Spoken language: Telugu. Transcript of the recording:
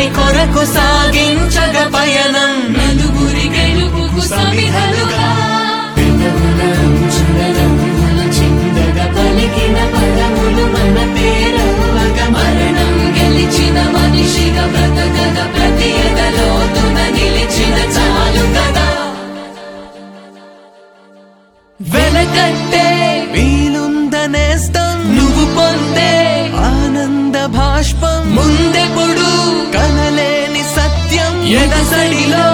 మంచి కొరకు సాగించగ పయనం నలుగురి గెలుపుకు సమిధలుగా పెదవుల అంచుల చిందగా పలికిన పదములు మన పేరవ్వగ మరణం గెలిచిన మనిషిగా బ్రతకగ ప్రతి ఎదలోతున నిలిచిన చాలు కదా వెనకంటే వీలుందనేస్తం నువ్వు పొందే ఆనంద భాష్పం ముందెప్పుడు కనలేని సత్యం ఎదసడిలో